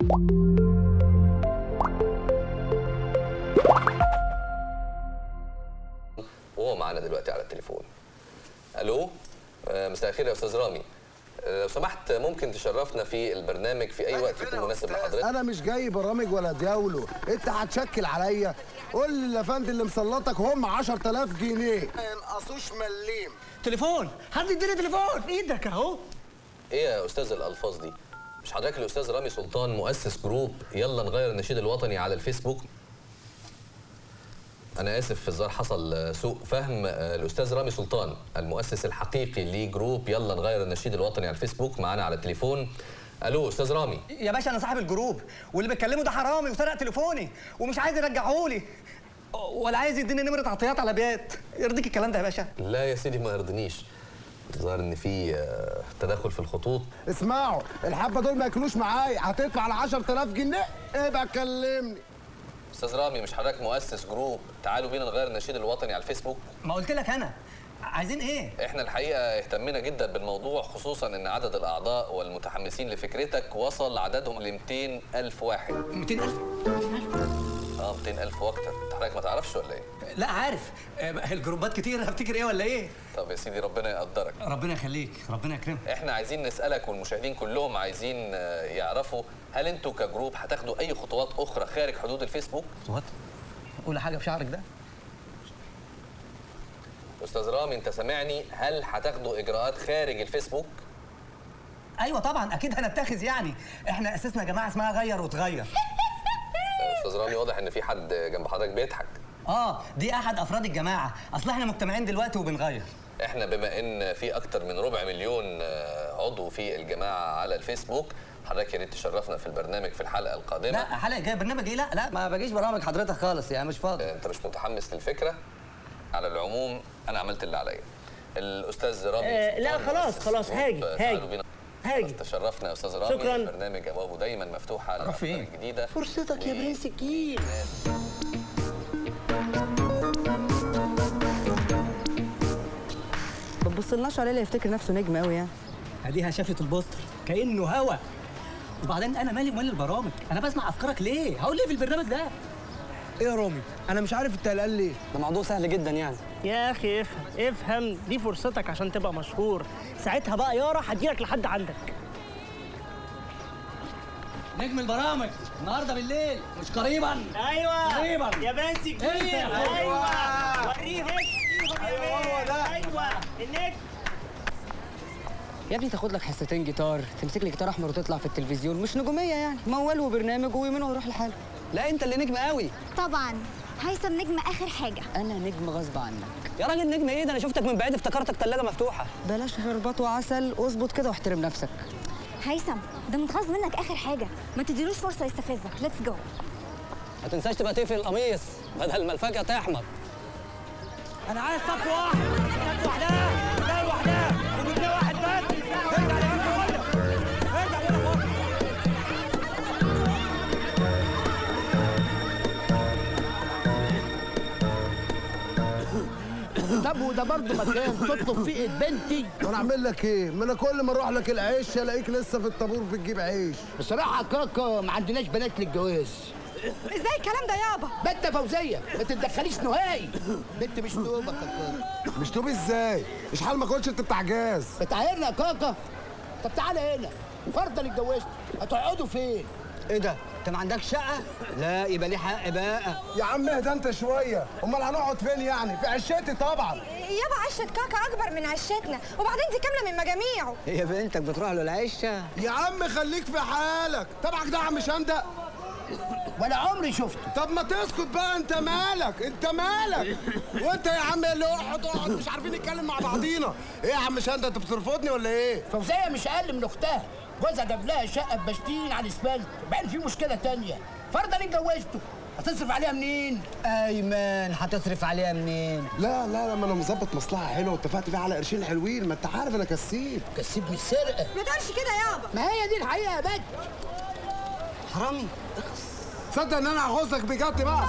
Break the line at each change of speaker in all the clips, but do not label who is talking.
وهو معانا دلوقتي على التليفون الو آه، مساء الخير يا استاذ رامي آه، لو سمحت ممكن تشرفنا في البرنامج في اي وقت يكون مناسب لحضرتك
انا مش جاي برامج ولا دياولو انت هتشكل عليا قول لي الافندي اللي مسلطك هم 10000 جنيه ما ينقصوش مليم
تليفون حد يديني تليفون في ايدك اهو
ايه يا استاذ الالفاظ دي مش حضرتك الاستاذ رامي سلطان مؤسس جروب يلا نغير النشيد الوطني على الفيسبوك انا اسف في الظاهر حصل آه، سوء فهم آه، الاستاذ رامي سلطان المؤسس الحقيقي لجروب يلا نغير النشيد الوطني على الفيسبوك معانا على التليفون الو استاذ رامي
يا باشا انا صاحب الجروب واللي بتكلمه ده حرامي وسرق تليفوني ومش عايز يرجعهولي ولا عايز يديني نمره عطيات على بيات يرضيك الكلام ده يا باشا
لا يا سيدي ما يرضنيش الظاهر ان في آه، تدخل في الخطوط
اسمعوا الحبه دول ما ياكلوش معايا هتدفع ال 10000 جنيه ابقى كلمني
استاذ رامي مش حضرتك مؤسس جروب تعالوا بينا نغير النشيد الوطني على الفيسبوك
ما قلت لك انا عايزين ايه
احنا الحقيقه اهتمينا جدا بالموضوع خصوصا ان عدد الاعضاء والمتحمسين لفكرتك وصل عددهم ل 200 الف واحد
200000
اه 200 الف واكتر انت حضرتك ما تعرفش ولا ايه
لا عارف آه، الجروبات كتير هفتكر ايه ولا ايه
طب يا سيدي ربنا يقدرك
ربنا يخليك ربنا يكرمك
احنا عايزين نسالك والمشاهدين كلهم عايزين آه، يعرفوا هل انتوا كجروب هتاخدوا اي خطوات اخرى خارج حدود الفيسبوك
وات قول حاجه في شعرك ده
استاذ رامي انت سامعني هل هتاخدوا اجراءات خارج الفيسبوك
ايوه طبعا اكيد هنتخذ يعني احنا اسسنا جماعه اسمها غير وتغير
استاذ رامي واضح ان في حد جنب حضرتك بيضحك
اه دي احد افراد الجماعه اصل احنا مجتمعين دلوقتي وبنغير
احنا بما ان في اكتر من ربع مليون آه، عضو في الجماعه على الفيسبوك حضرتك يا ريت تشرفنا في البرنامج في الحلقه القادمه
لا حلقه جايه برنامج ايه لا لا ما بجيش برامج حضرتك خالص يعني مش فاضي
انت مش متحمس للفكره على العموم انا عملت اللي عليا الاستاذ رامي
آه، لا،
سلطان
خلاص،
مؤسس
خلاص،
جروب،
هاجي،
آه،
هاجي.
تعالوا بينا.
هاجي.
تشرفنا يا استاذ رامي
شكراً.
البرنامج ابوابه دايما مفتوحه للافكار
فين؟
الجديده
فرصتك يا برنس الجيل
ما تبصلناش عليه لا يفتكر نفسه نجم قوي يعني
اديها شافت البوستر كانه هوا وبعدين انا مالي ومال البرامج انا بسمع افكارك ليه هقول ليه في البرنامج ده
ايه يا رامي انا مش عارف انت قلقان ليه
ده موضوع سهل جدا يعني
يا اخي افهم افهم دي فرصتك عشان تبقى مشهور ساعتها بقى يارا هتجيلك لحد عندك
نجم البرامج النهارده بالليل مش قريبا
ايوه
قريبا.
يا برنس الجيل
أيوة.
ايوه وريهم ايوه ايوه النجم
يا ابني تاخد لك حصتين جيتار تمسك لي جيتار احمر وتطلع في التلفزيون مش نجوميه يعني موال وبرنامج ويومين ويروح لحاله
لا انت اللي نجم قوي
طبعا هيثم نجم اخر حاجه
انا نجم غصب عنك
يا راجل نجم ايه ده انا شفتك من بعيد افتكرتك ثلاجه مفتوحه
بلاش شربات وعسل اظبط كده واحترم نفسك
هيثم ده متغاظ منك اخر حاجه ما تديلوش فرصه يستفزك ليتس جو
ما تنساش تبقى تقفل القميص بدل ما الفاكهه تحمر
انا عايز صف واحد صف وحدها لا لوحدها وجبنا واحد بس ارجع يا عم ولا ارجع ولا فوق
طب وده برضه مكان تطلب فيه ايد بنتي
وانا اعمل لك ايه ما انا كل ما اروح لك العيش الاقيك لسه في الطابور بتجيب عيش
بصراحه كاكا ما عندناش بنات للجواز
ازاي الكلام ده يابا
بنت فوزيه ما تتدخليش نهائي بنت مش توبه كاكا
مش توب ازاي مش حال ما كنتش انت بتاع جاز
بتعايرنا يا كاكا طب تعالى هنا فرضا اتجوزت هتقعدوا فين
ايه ده انت ما عندكش شقه لا يبقى ليه حق بقى
يا عم اهدى انت شويه امال هنقعد فين يعني في عشتي طبعا
يابا عشة كاكا اكبر من عشتنا وبعدين دي كامله من مجاميعه
هي بنتك بتروح له العشه
يا عم خليك في حالك تبعك ده عم شندق
ولا عمري شفته
طب ما تسكت بقى انت مالك انت مالك وانت يا عم اللي اقعد اقعد مش عارفين نتكلم مع بعضينا ايه يا عم شندق انت بترفضني ولا ايه
فوزيه مش اقل من اختها جوزها جاب لها شقه ببشتين على الاسفلت بعدين في مشكله تانية فرضا اتجوزته هتصرف عليها منين
ايمن هتصرف عليها منين
لا لا لما انا مظبط مصلحه حلوه واتفقت فيها على قرشين حلوين ما انت عارف انا كسيب
كسيب من السرقه
ما تقولش كده يابا
ما هي دي الحقيقه يا بنت
حرامي
تصدق ان انا هغزك بجد بقى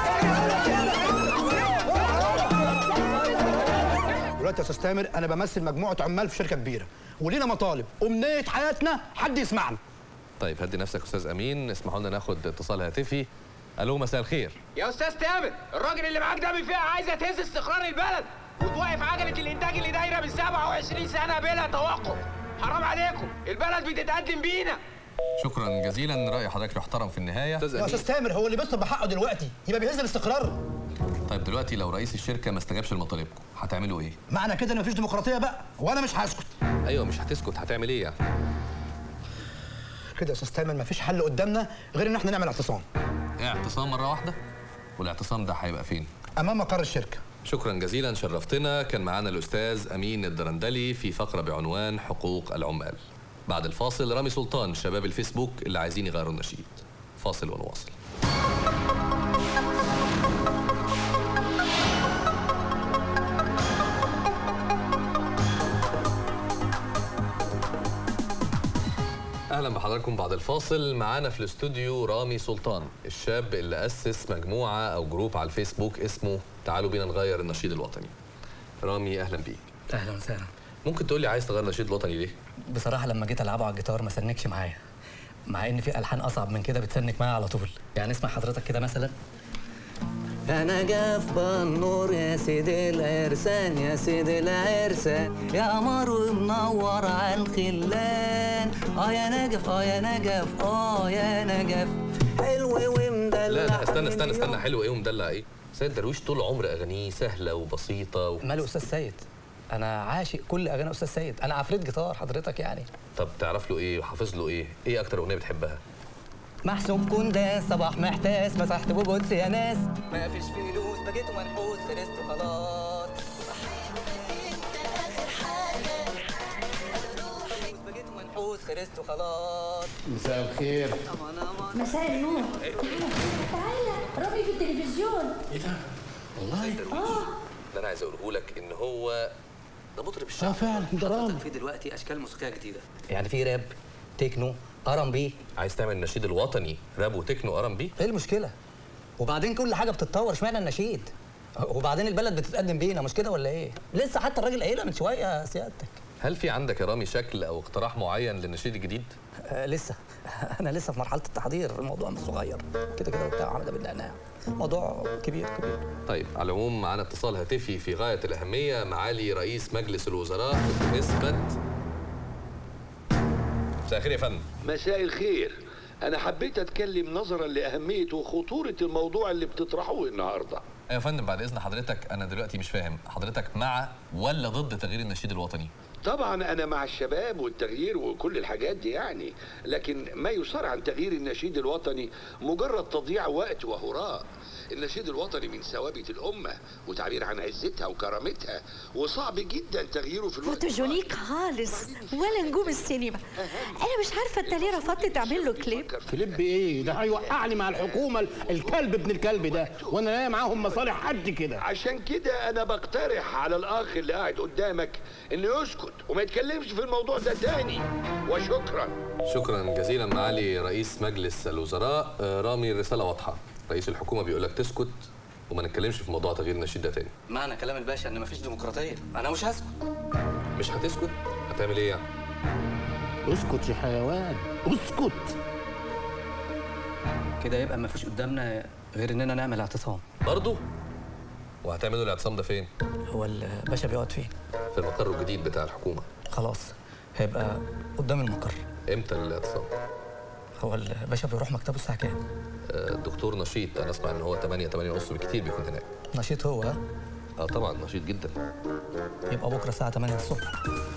دلوقتي يا استاذ تامر انا بمثل مجموعه عمال في شركه كبيره ولينا مطالب امنيه حياتنا حد يسمعنا
طيب هدي نفسك استاذ امين اسمحوا لنا ناخد اتصال هاتفي الو مساء الخير
يا استاذ تامر الراجل اللي معاك ده بالفئه عايزه تهز استقرار البلد وتوقف عجله الانتاج اللي دايره من 27 سنه بلا توقف حرام عليكم البلد بتتقدم بينا
شكرا جزيلا راي حضرتك يحترم في النهايه استاذ
يا
امين
استاذ تامر هو اللي بيطلب بحقه دلوقتي يبقى بيهز الاستقرار
طيب دلوقتي لو رئيس الشركه ما استجابش لمطالبكم هتعملوا ايه
معنى كده ان مفيش ديمقراطيه بقى وانا مش هسكت
ايوه مش هتسكت هتعمل ايه يعني
كده يا استاذ تامر مفيش حل قدامنا غير ان احنا نعمل اعتصام
ايه اعتصام مره واحده والاعتصام ده هيبقى فين
امام مقر الشركه
شكرا جزيلا شرفتنا كان معانا الاستاذ امين الدرندلي في فقره بعنوان حقوق العمال بعد الفاصل رامي سلطان شباب الفيسبوك اللي عايزين يغيروا النشيد فاصل ونواصل اهلا بحضراتكم بعد الفاصل معانا في الاستوديو رامي سلطان الشاب اللي اسس مجموعه او جروب على الفيسبوك اسمه تعالوا بينا نغير النشيد الوطني رامي اهلا بيك
اهلا وسهلا
ممكن تقول لي عايز تغير النشيد الوطني ليه
بصراحه لما جيت العبه على الجيتار ما سنكش معايا مع ان في الحان اصعب من كده بتسنك معايا على طول يعني اسمع حضرتك كده مثلا انا جاف بالنور يا سيدي العرسان يا سيدي العرسان يا قمر منور على الخلان اه يا نجف اه يا نجف اه يا نجف حلو ومدلع
لا لا استنى استنى استنى حلو ايه ومدلع ايه سيد درويش طول عمر اغانيه سهله وبسيطه و...
ماله استاذ سيد انا عاشق كل اغاني استاذ سيد انا عفريت جيتار حضرتك يعني
طب تعرف له ايه وحافظ له ايه ايه اكتر اغنيه بتحبها
محسوب كنداس صباح محتاس مسحت بوبوتس يا ناس ما فيش فلوس بقيت منحوس خلصت خلاص بقيت منحوس خلصت خلاص
مساء الخير
امان امان
مساء النور تعالى رامي في التلفزيون
سيد درويش ده انا عايز اقوله لك ان هو ده مطرب الشعب
فعلا ده رامي
في دلوقتي اشكال موسيقيه جديده يعني في راب تكنو ار بي
عايز تعمل النشيد الوطني راب وتكنو ار بي
ايه المشكله وبعدين كل حاجه بتتطور اشمعنى النشيد وبعدين البلد بتتقدم بينا مش كده ولا ايه لسه حتى الراجل قايلها من شويه يا سيادتك
هل في عندك يا رامي شكل او اقتراح معين للنشيد الجديد
آه لسه انا لسه في مرحله التحضير الموضوع مش صغير كده كده وبتاع عمل بالنعناع موضوع كبير كبير
طيب على العموم معانا اتصال هاتفي في غايه الاهميه معالي رئيس مجلس الوزراء نسبه مساء الخير يا فندم
مساء الخير أنا حبيت أتكلم نظرا لأهمية وخطورة الموضوع اللي بتطرحوه النهاردة
ايوه يا فندم بعد اذن حضرتك انا دلوقتي مش فاهم حضرتك مع ولا ضد تغيير النشيد الوطني
طبعا أنا مع الشباب والتغيير وكل الحاجات دي يعني لكن ما يصار عن تغيير النشيد الوطني مجرد تضييع وقت وهراء النشيد الوطني من ثوابت الأمة وتعبير عن عزتها وكرامتها وصعب جدا تغييره في الوقت
فوتوجونيك خالص ولا نجوم السينما انا مش عارفه انت ليه رفضت تعمل له كليب
كليب ايه ده هيوقعني مع الحكومه الكلب ابن الكلب ده وانا لاقي معاهم مصالح قد كده
عشان كده أنا بقترح على الأخ اللي قاعد قدامك إنه يسكت وما يتكلمش في الموضوع ده تاني وشكرا
شكرا جزيلا معالي رئيس مجلس الوزراء آه، رامي الرساله واضحه رئيس الحكومه بيقول لك تسكت وما نتكلمش في موضوع تغيير النشيد ده تاني
معنى كلام الباشا ان مفيش ديمقراطيه انا مش هسكت
مش هتسكت هتعمل ايه يعني
اسكت يا حيوان اسكت
كده يبقى مفيش قدامنا غير اننا نعمل اعتصام
برضه وهتعملوا الاعتصام ده فين
هو الباشا بيقعد فين
في المقر الجديد بتاع الحكومه
خلاص هيبقى قدام المقر
امتى الاعتصام
هو الباشا بيروح مكتبه الساعه كام
آه، الدكتور نشيط انا اسمع ان هو 8 8 ونص بالكتير بيكون هناك
نشيط هو ها
اه طبعا نشيط جدا
يبقى بكره الساعه 8 الصبح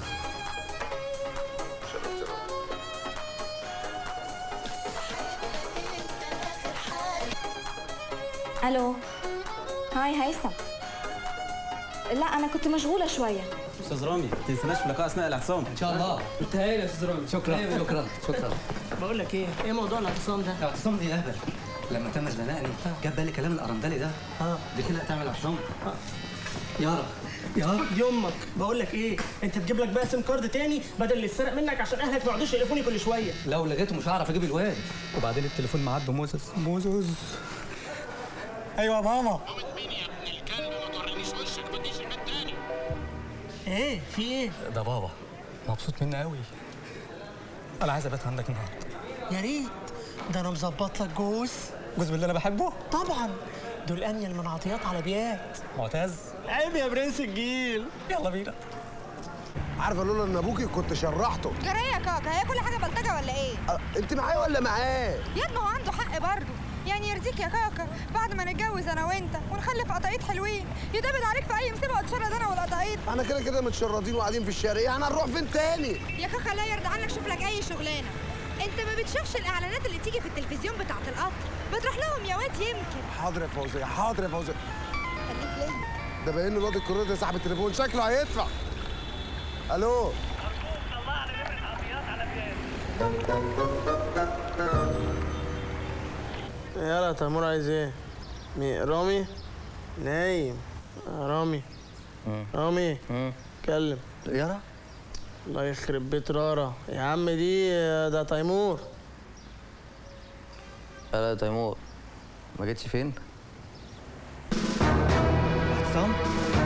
الو هاي هيثم لا انا كنت مشغوله شويه
استاذ رامي ما تنسناش في لقاء اثناء الاعتصام
ان شاء الله
انت هايل يا استاذ رامي
شكرا شكرا شكرا
بقول لك ايه ايه موضوع الاعتصام ده
الاعتصام دي اهبل لما تامر زنقني جاب بالي كلام الارندلي ده
اه
دي كده تعمل اعتصام يارا يارا
يمك بقول لك ايه انت تجيب لك بقى سيم كارد تاني بدل اللي اتسرق منك عشان اهلك ما يقعدوش يقرفوني كل شويه
لو لغيته مش هعرف اجيب الواد وبعدين التليفون معاد بموزس موزس ايوه يا ماما
ايه في ايه
ده بابا مبسوط مني قوي انا عايز ابات عندك النهارده
يا ريت ده انا مظبط لك جوز
جوز باللي انا بحبه
طبعا دول انيل من عطيات على بيات
معتز
عيب يا برنس الجيل
يلا بينا
عارفه لولا ان ابوكي كنت شرحته
جرايه يا كاكا هي كل حاجه بلطجه ولا ايه؟
أه، انت معايا ولا معاه
ياد ما هو عنده حق برضه يعني يرضيك يا كاكا بعد ما نتجوز انا وانت ونخلف قطايط حلوين يدبد عليك في اي مصيبه واتشرد انا والقطايط
انا كده كده متشردين وقاعدين في الشارع يعني هنروح فين تاني
يا كاكا لا يرضى عنك شوف لك اي شغلانه انت ما بتشوفش الاعلانات اللي تيجي في التلفزيون بتاعه القطر بتروح لهم يا واد يمكن
حاضر يا فوزيه حاضر يا فوزيه
خليك ليا
ده باين له الواد الكورير ده صاحب التليفون شكله هيدفع الو
يلا يا تيمور عايز ايه؟ مين رامي؟ نايم يا رامي رامي اتكلم
يارا
الله يخرب بيت رارا يا عم دي ده تيمور
لا يا تيمور ما جيتش فين؟ اعتصام؟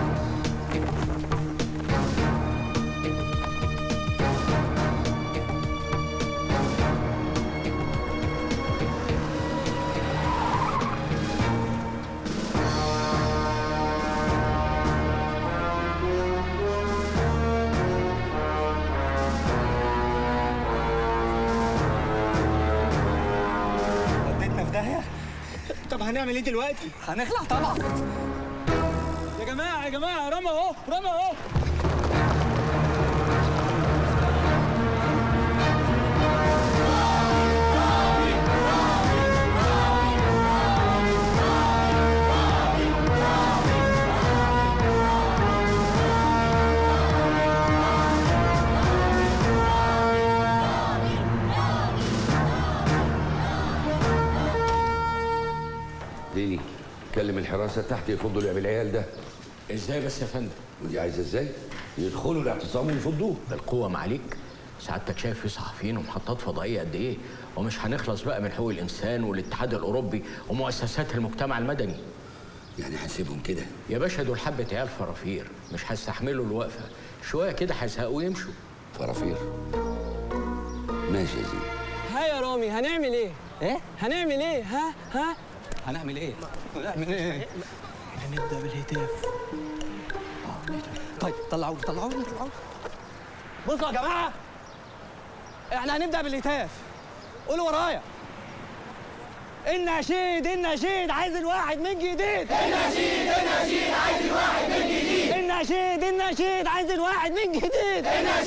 وديتنا في داهيه
طب هنعمل ايه دلوقتي؟
هنخلع طبعا
يا جماعه يا جماعه رمى اهو رمى اهو
ليلي كلم الحراسه تحت يفضوا لعب العيال ده
ازاي بس يا فندم
ودي عايزه ازاي يدخلوا الاعتصام ويفضوه
ده القوه معاليك سعادتك شايف في صحفيين ومحطات فضائيه قد ايه ومش هنخلص بقى من حقوق الانسان والاتحاد الاوروبي ومؤسسات المجتمع المدني
يعني هسيبهم كده
يا باشا دول حبه عيال فرافير مش هيستحملوا الوقفه شويه كده هيزهقوا ويمشوا
فرافير ماشي يا زين
ها يا رامي هنعمل ايه
ايه؟
هنعمل ايه ها ها
هنعمل ايه؟ هنعمل ايه؟
هنبدا بالهتاف
طيب طلعوني طلعوني طلعوني
بصوا يا جماعه احنا هنبدا بالهتاف قولوا ورايا النشيد النشيد عايز الواحد من جديد النشيد النشيد عايز الواحد من جديد النشيد النشيد عايز الواحد من جديد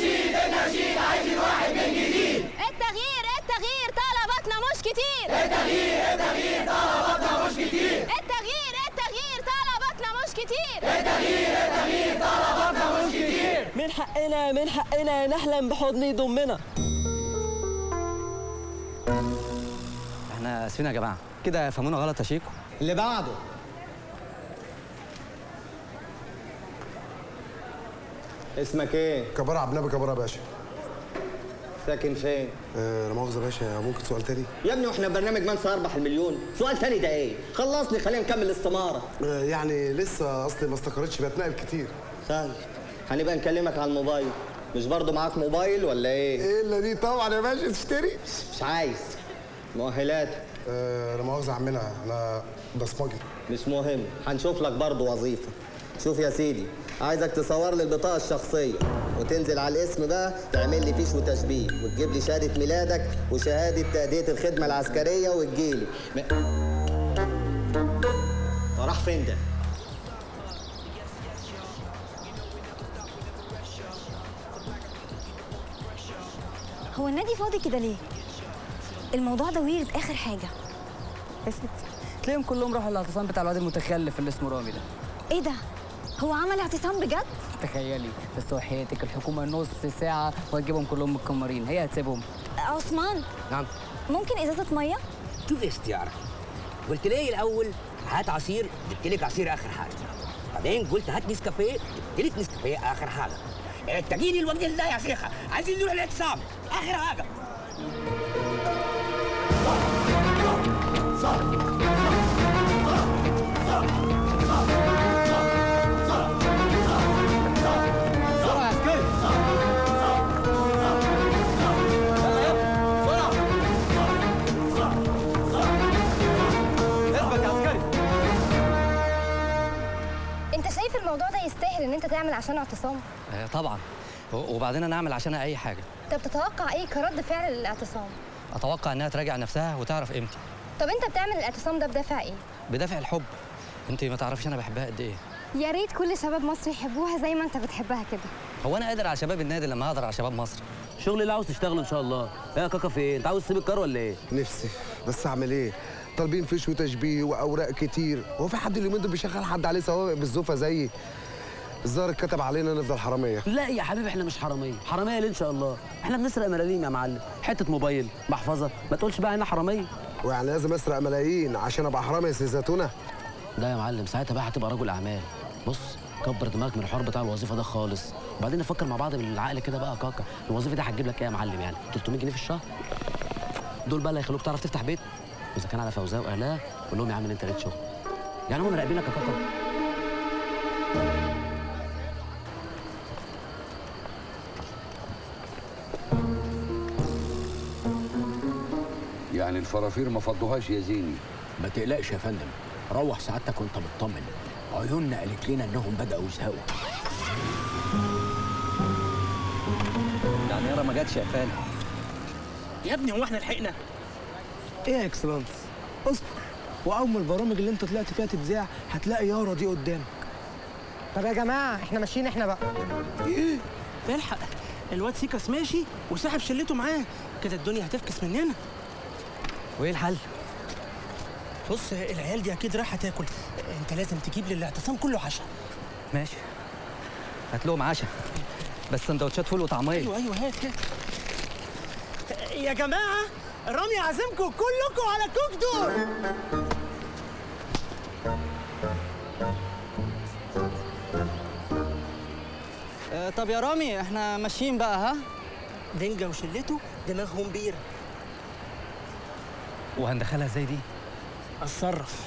التغيير التغيير طلباتنا مش كتير التغيير التغيير طلباتنا مش كتير التغيير التغيير طلباتنا مش كتير
من حقنا من حقنا نحلم بحضن يضمنا
احنا اسفين يا جماعه كده فهمونا غلط يا شيكو
اللي بعده اسمك ايه؟
كبار عبد النبي كبار يا باشا
ساكن فين؟
آه، لا مؤاخذه يا باشا ممكن سؤال تاني
يا ابني واحنا برنامج من سيربح المليون سؤال تاني ده ايه؟ خلصني خلينا نكمل الاستمارة
آه، يعني لسه اصلي ما استقرتش بتنقل كتير
سهل هنبقى نكلمك على الموبايل مش برضو معاك موبايل ولا ايه؟
ايه اللي دي طبعا يا باشا تشتري
مش عايز مؤهلاتك
آه، لا مؤاخذه يا عمنا انا بصمجي
مش مهم هنشوف لك برضو وظيفة شوف يا سيدي عايزك تصور لي البطاقة الشخصية وتنزل على الاسم بقى تعمل لي فيش وتشبيه وتجيب لي شهادة ميلادك وشهادة تأدية الخدمة العسكرية وتجيلي م... طب راح فين ده؟
هو النادي فاضي كده ليه؟ الموضوع ده ويرد اخر حاجه
يا ستي تلاقيهم كلهم راحوا الاعتصام بتاع الواد المتخلف اللي اسمه رامي ده
ايه ده؟ هو عمل اعتصام بجد؟
تخيلي بس وحياتك الحكومة نص ساعة وهتجيبهم كلهم متكمرين هي هتسيبهم
عثمان
نعم
ممكن ازازه ميه؟
شوف يا استيارة قلت لي الاول هات عصير جبت لك عصير اخر حاجه بعدين قلت هات نسكافيه جبت لك نسكافيه اخر حاجه إيه، تجيني الوقت ده يا شيخه عايزين نروح الاعتصام اخر حاجه
بسرعه يا عسكري
الموضوع ده يستاهل ان انت تعمل عشان اعتصام
آه طبعا و- وبعدين انا اعمل عشانها اي حاجه
طب تتوقع ايه كرد فعل للاعتصام
اتوقع انها تراجع نفسها وتعرف قيمتي
طب انت بتعمل الاعتصام ده بدافع ايه
بدافع الحب انت ما تعرفيش انا بحبها قد ايه
يا ريت كل شباب مصر يحبوها زي ما انت بتحبها كده
هو انا قادر على شباب النادي لما اقدر على شباب مصر
الشغل اللي عاوز تشتغله ان شاء الله ايه يا كاكا في ايه انت عاوز تسيب الكار ولا ايه
نفسي بس اعمل ايه طالبين فيش وتشبيه واوراق كتير هو في حد اليومين دول بيشغل حد عليه سواق بالزوفه زيي الظاهر اتكتب علينا نفضل حراميه
لا يا حبيبي احنا مش حراميه حراميه ليه ان شاء الله احنا بنسرق ملاليم يا معلم حته موبايل محفظه ما تقولش بقى انا حراميه
ويعني لازم اسرق ملايين عشان ابقى حرامي يا سي زيتونه
لا يا معلم ساعتها بقى هتبقى رجل اعمال بص كبر دماغك من الحوار بتاع الوظيفه ده خالص وبعدين نفكر مع بعض بالعقل كده بقى يا كاكا الوظيفه دي هتجيب لك ايه يا معلم يعني 300 جنيه في الشهر دول بقى اللي هيخلوك تعرف تفتح بيت واذا كان على فوزاه واهلها قول لهم يا عم إن انت لقيت شغل يعني هم مراقبينك يا كاكا
يعني الفرافير ما فضوهاش يا زيني
ما تقلقش يا فندم روح سعادتك وانت مطمن عيوننا قالت لنا انهم بداوا يزهقوا
يعني يارا ما جاتش يا فندم
يا ابني هو احنا لحقنا ايه يا اكسلانس اصبر واول ما البرامج اللي انت طلعت فيها تتذاع هتلاقي يارا دي قدامك
طب يا جماعه احنا ماشيين احنا بقى
ايه الحق الواد سيكاس ماشي وساحب شلته معاه كده الدنيا هتفكس مننا
وايه الحل
بص العيال دي اكيد رايحه تاكل انت لازم تجيب للاعتصام كله عشاء
ماشي هات لهم عشاء بس سندوتشات فول وطعميه
ايوه ايوه هات هات يا جماعه رامي عازمكم كلكم على كوك دور
آه طب يا رامي احنا ماشيين بقى ها
دنجا وشلته دماغهم بيره
وهندخلها ازاي دي
اتصرف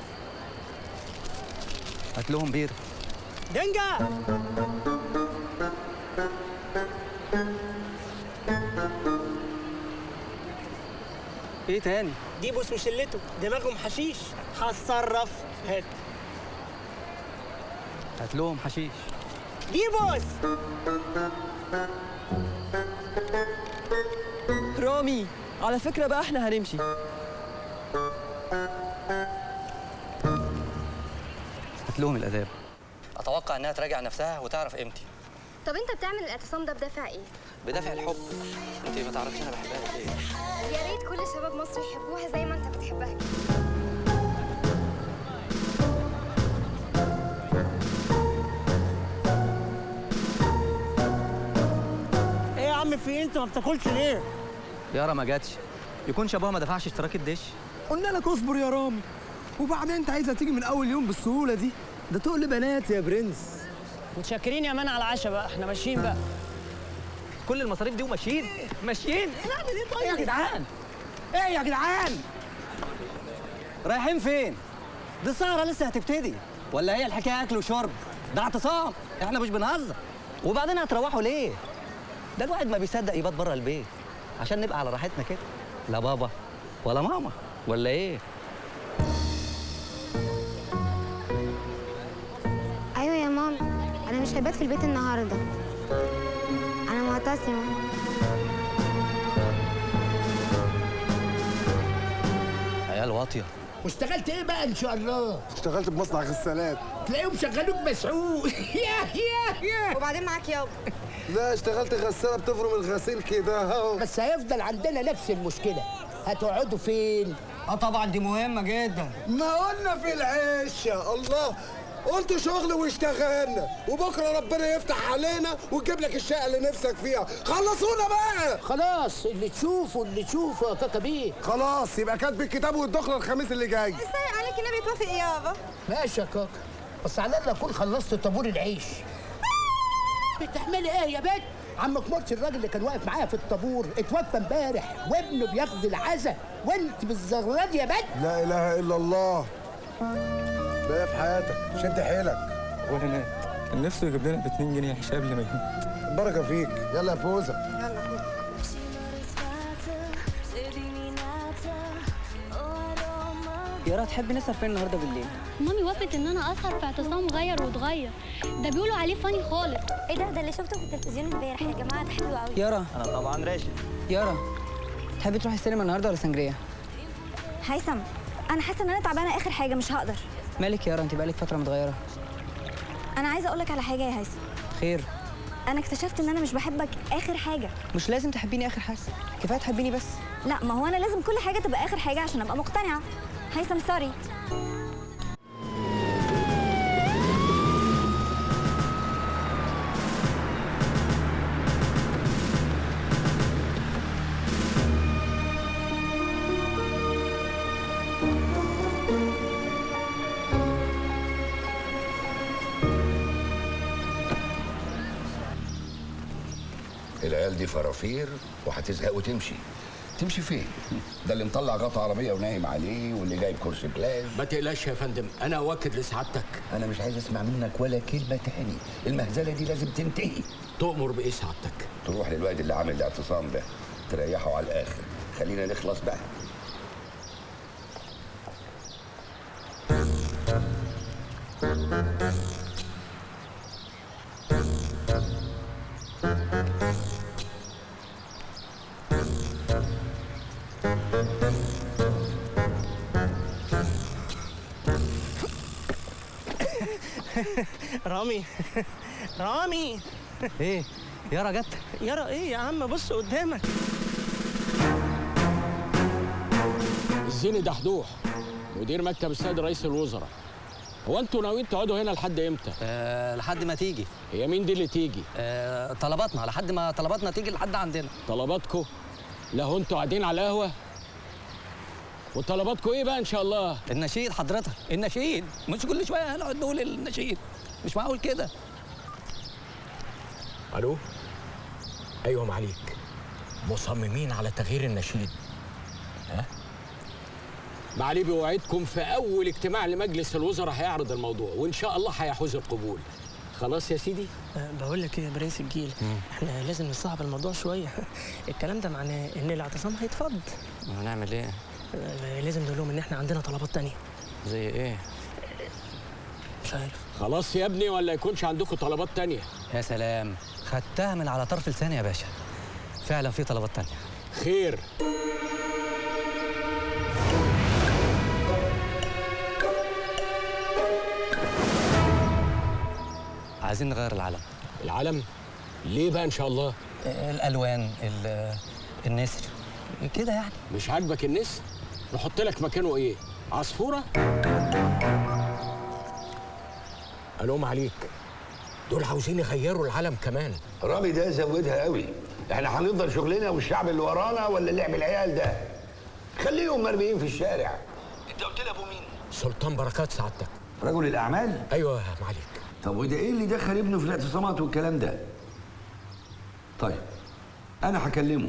هات لهم بير
دنجا
ايه تاني
ديبوس وشلته دماغهم حشيش هتصرف هات
هات لهم حشيش
ديبوس
رامي على فكره بقى احنا هنمشي
هات لهم الاداب اتوقع انها تراجع نفسها وتعرف قيمتي
طب انت بتعمل الاعتصام ده بدافع ايه
بدافع الحب انت ما تعرفيش انا بحبها قد ايه
يا ريت كل شباب مصر يحبوها زي ما انت بتحبها كده
ايه يا عم في إيه؟ انت ما بتاكلش ليه
يارا ما جاتش يكون شبابها ما دفعش اشتراك الدش
قلنا لك اصبر يا رامي وبعدين انت عايزها تيجي من اول يوم بالسهوله دي ده تقل بنات يا برنس
متشكرين يا مان على العشاء بقى احنا ماشيين بقى
كل المصاريف دي وماشيين ماشيين
نعمل ايه طيب
ايه يا جدعان ايه يا جدعان رايحين فين دي السهره لسه هتبتدي ولا هي الحكايه اكل وشرب ده اعتصام احنا مش بنهزر وبعدين هتروحوا ليه ده الواحد ما بيصدق يبات بره البيت عشان نبقى على راحتنا كده لا بابا ولا ماما ولا ايه
ايوه يا ماما انا مش هبات في البيت النهارده انا معتصمه
عيال واطيه
واشتغلت ايه بقى ان شاء الله؟
اشتغلت بمصنع غسالات
تلاقيهم شغلوك مسعود يا يا يا
وبعدين معاك يابا
لا اشتغلت غساله بتفرم الغسيل كده اهو
بس هيفضل عندنا نفس المشكله هتقعدوا فين؟
اه طبعا دي مهمه جدا
ما قلنا في العشه الله قلت شغل واشتغلنا وبكره ربنا يفتح علينا ويجيب لك الشقه اللي نفسك فيها خلصونا بقى
خلاص اللي تشوفه اللي تشوفه يا كاكا بيه
خلاص يبقى كاتب الكتاب والدخله الخميس اللي جاي
ازاي عليك النبي توافق يابا
ماشي يا كاكا بس على الاقل اكون خلصت طابور العيش بتعملي ايه يا بنت؟ عمك مرسي الراجل اللي كان واقف معايا في الطابور اتوفى امبارح وابنه بياخد العزا وانت بالزغراد يا بنت
لا اله الا الله ده في حياتك شد حيلك
ولا مات كان نفسه يجيب لنا ب 2 جنيه حساب قبل ما يموت
بركه فيك يلا يا فوزه
يارا تحبي نسهر فين النهارده بالليل
مامي وافقت ان انا اسهر في اعتصام غير واتغير ده بيقولوا عليه فاني خالص
ايه ده ده اللي شفته في التلفزيون امبارح يا جماعه ده حلو قوي
يارا
انا طبعا راشد
يارا تحبي تروحي السينما النهارده ولا سانجريا
هيثم انا حاسه ان انا تعبانه اخر حاجه مش هقدر
مالك يارا انت بقالك فتره متغيره
انا عايزه اقول لك على حاجه يا هيثم
خير
انا اكتشفت ان انا مش بحبك اخر حاجه
مش لازم تحبيني اخر حاجه كفايه تحبيني بس
لا ما هو انا لازم كل حاجه تبقى اخر حاجه عشان ابقى مقتنعه هيثم سوري
العيال دي فرافير وهتزهق وتمشي تمشي فين؟ ده اللي مطلع غطا عربية ونايم عليه واللي جايب كرسي بلاش
ما تقلقش يا فندم انا اؤكد لسعادتك
أنا مش عايز أسمع منك ولا كلمة تاني المهزلة دي لازم تنتهي
تؤمر بإيه سعادتك؟
تروح للواد اللي عامل الاعتصام ده تريحه على الآخر خلينا نخلص بقى
رامي رامي
ايه يارا جت
يارا ايه يا عم بص قدامك
الزيني دحدوح مدير مكتب السيد رئيس الوزراء هو انتوا ناويين تقعدوا هنا لحد امتى؟
أه لحد ما تيجي
هي مين دي اللي تيجي؟
أه طلباتنا لحد ما طلباتنا تيجي لحد عندنا
طلباتكم؟ لا هو انتوا قاعدين على قهوه؟ وطلباتكم ايه بقى ان شاء الله؟
النشيد حضرتك النشيد مش كل شويه هنقعد نقول النشيد مش معقول كده
الو ايوه معاليك مصممين على تغيير النشيد ها معالي بوعدكم في اول اجتماع لمجلس الوزراء هيعرض الموضوع وان شاء الله هيحوز القبول خلاص يا سيدي
أه، بقول لك ايه يا برنس الجيل احنا لازم نصعب الموضوع شويه الكلام ده معناه ان الاعتصام هيتفض
هنعمل ايه
أه، لازم نقول لهم ان احنا عندنا طلبات تانية
زي ايه
مش عارف
خلاص يا ابني ولا يكونش عندكم طلبات تانية
يا سلام خدتها من على طرف لساني يا باشا فعلا في طلبات تانية
خير
عايزين نغير العلم
العلم ليه بقى ان شاء الله
الالوان ال- النسر كده يعني
مش عاجبك النسر نحط لك مكانه ايه عصفوره الوم عليك دول عاوزين يغيروا العلم كمان
رامي ده زودها قوي احنا هنفضل شغلنا والشعب اللي ورانا ولا لعب العيال ده خليهم مرميين في الشارع انت قلت لي ابو مين
سلطان بركات سعادتك
رجل الاعمال
ايوه يا معاليك
طب وده ايه اللي دخل ابنه في الاعتصامات والكلام ده طيب انا هكلمه